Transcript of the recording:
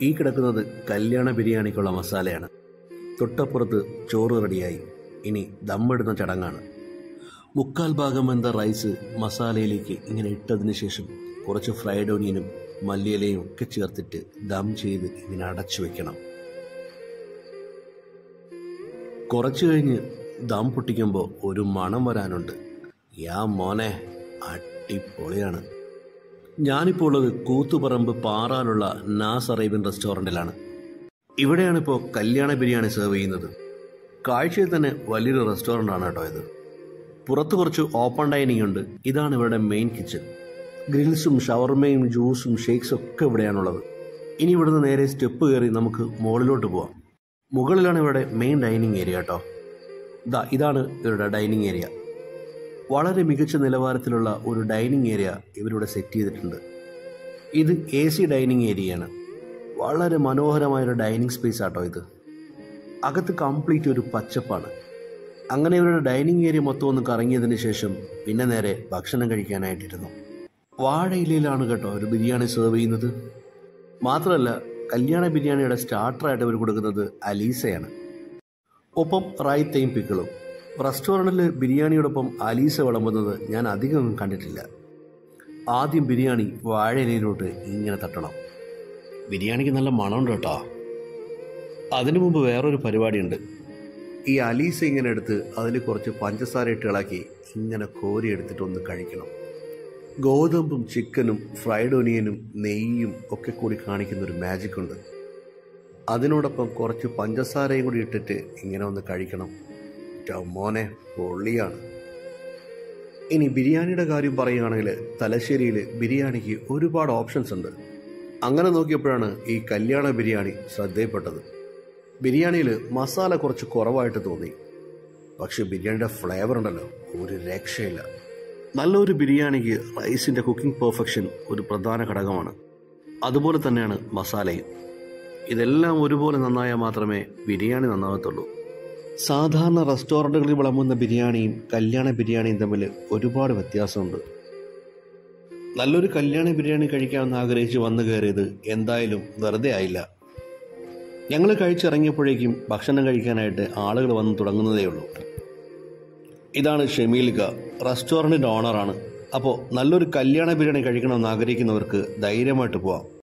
ഈ കിടക്കുന്നത് കല്യാണ ബിരിയാണിക്കുള്ള മസാലയാണ് തൊട്ടപ്പുറത്ത് ചോറ് റെഡിയായി ഇനി ദമ്മിടുന്ന ചടങ്ങാണ് മുക്കാൽ ഭാഗം വെന്ത റൈസ് മസാലയിലേക്ക് ഇങ്ങനെ ഇട്ടതിന് ശേഷം കുറച്ച് ഫ്രൈഡ് ഓനിയനും മല്ലിയിലയും ഒക്കെ ചേർത്തിട്ട് ദം ചെയ്ത് ഇങ്ങനെ അടച്ചു വെക്കണം കുറച്ചു കഴിഞ്ഞ് ദം പൊട്ടിക്കുമ്പോൾ ഒരു മണം വരാനുണ്ട് യാ മോനെ അടിപൊളിയാണ് ഞാനിപ്പോൾ ഉള്ളത് കൂത്തുപറമ്പ് പാറാലുള്ള നാസ് അറേബ്യൻ റെസ്റ്റോറൻറ്റിലാണ് ഇവിടെയാണിപ്പോൾ കല്യാണ ബിരിയാണി സെർവ് ചെയ്യുന്നത് കാഴ്ചയിൽ തന്നെ വലിയൊരു റെസ്റ്റോറൻ്റ് ആണ് കേട്ടോ ഇത് പുറത്ത് കുറച്ച് ഓപ്പൺ ഡൈനിങ് ഉണ്ട് ഇതാണ് ഇവരുടെ മെയിൻ കിച്ചൺ ഗ്രിൽസും ഷവർമയും ജ്യൂസും ഷേക്സും ഒക്കെ ഇവിടെയാണുള്ളത് ഇനി ഇവിടുന്ന് നേരെ സ്റ്റെപ്പ് കയറി നമുക്ക് മുകളിലോട്ട് പോവാം മുകളിലാണ് ഇവരുടെ മെയിൻ ഡൈനിങ് ഏരിയ കേട്ടോ ഇതാ ഇതാണ് ഇവരുടെ ഡൈനിങ് ഏരിയ വളരെ മികച്ച നിലവാരത്തിലുള്ള ഒരു ഡൈനിങ് ഏരിയ ഇവരിവിടെ സെറ്റ് ചെയ്തിട്ടുണ്ട് ഇത് എ സി ഡൈനിങ് ഏരിയയാണ് വളരെ മനോഹരമായൊരു ഡൈനിങ് സ്പേസ് ആട്ടോ ഇത് അകത്ത് കംപ്ലീറ്റ് ഒരു പച്ചപ്പാണ് അങ്ങനെ ഇവരുടെ ഡൈനിങ് ഏരിയ മൊത്തം ഒന്ന് കറങ്ങിയതിന് ശേഷം പിന്നെ നേരെ ഭക്ഷണം കഴിക്കാനായിട്ടിരുന്നു വാഴയിലയിലാണ് കേട്ടോ ഒരു ബിരിയാണി സെർവ് ചെയ്യുന്നത് മാത്രമല്ല കല്യാണ ബിരിയാണിയുടെ സ്റ്റാർട്ടറായിട്ട് അവർ കൊടുക്കുന്നത് അലീസയാണ് ഒപ്പം റൈത്തയും പിക്കിളും റെസ്റ്റോറൻറ്റിൽ ബിരിയാണിയോടൊപ്പം അലീസ വിളമ്പുന്നത് ഞാൻ അധികമൊന്നും കണ്ടിട്ടില്ല ആദ്യം ബിരിയാണി വാഴയിലയിലോട്ട് ഇങ്ങനെ തട്ടണം ബിരിയാണിക്ക് നല്ല മണമുണ്ട് കേട്ടോ അതിനു മുമ്പ് വേറൊരു പരിപാടിയുണ്ട് ഈ അലീസ ഇങ്ങനെ എടുത്ത് അതിൽ കുറച്ച് പഞ്ചസാര ഇട്ട് ഇളക്കി ഇങ്ങനെ കോരി എടുത്തിട്ട് ഒന്ന് കഴിക്കണം ഗോതമ്പും ചിക്കനും ഫ്രൈഡ് ഒനിയനും നെയ്യും ഒക്കെ കൂടി കാണിക്കുന്ന ഒരു മാജിക് ഉണ്ട് അതിനോടൊപ്പം കുറച്ച് പഞ്ചസാരയും കൂടി ഇട്ടിട്ട് ഇങ്ങനെ ഒന്ന് കഴിക്കണം റ്റ മോനെ പൊള്ളിയാണ് ഇനി ബിരിയാണിയുടെ കാര്യം പറയുകയാണെങ്കിൽ തലശ്ശേരിയിൽ ബിരിയാണിക്ക് ഒരുപാട് ഓപ്ഷൻസ് ഉണ്ട് അങ്ങനെ നോക്കിയപ്പോഴാണ് ഈ കല്യാണ ബിരിയാണി ശ്രദ്ധയിൽപ്പെട്ടത് ബിരിയാണിയിൽ മസാല കുറച്ച് കുറവായിട്ട് തോന്നി പക്ഷെ ബിരിയാണിയുടെ ഫ്ലേവർ ഉണ്ടല്ലോ ഒരു രക്ഷയില്ല നല്ലൊരു ബിരിയാണിക്ക് റൈസിൻ്റെ കുക്കിംഗ് പെർഫെക്ഷൻ ഒരു പ്രധാന ഘടകമാണ് അതുപോലെ തന്നെയാണ് മസാലയും ഇതെല്ലാം ഒരുപോലെ നന്നായാൽ മാത്രമേ ബിരിയാണി നന്നാകത്തുള്ളൂ സാധാരണ റെസ്റ്റോറൻറ്റുകളിൽ വിളമ്പുന്ന ബിരിയാണിയും കല്യാണ ബിരിയാണിയും തമ്മിൽ ഒരുപാട് വ്യത്യാസമുണ്ട് നല്ലൊരു കല്യാണ ബിരിയാണി കഴിക്കാമെന്ന് ആഗ്രഹിച്ച് വന്നു കയറിയത് എന്തായാലും വെറുതെ ആയില്ല ഞങ്ങൾ കഴിച്ചിറങ്ങിയപ്പോഴേക്കും ഭക്ഷണം കഴിക്കാനായിട്ട് ആളുകൾ വന്ന് തുടങ്ങുന്നതേ ഉള്ളൂ ഇതാണ് ഷെമീൽക റെസ്റ്റോറൻറ്റിൻ്റെ ഓണറാണ് അപ്പോൾ നല്ലൊരു കല്യാണ ബിരിയാണി കഴിക്കണമെന്ന് ആഗ്രഹിക്കുന്നവർക്ക് ധൈര്യമായിട്ട് പോവാം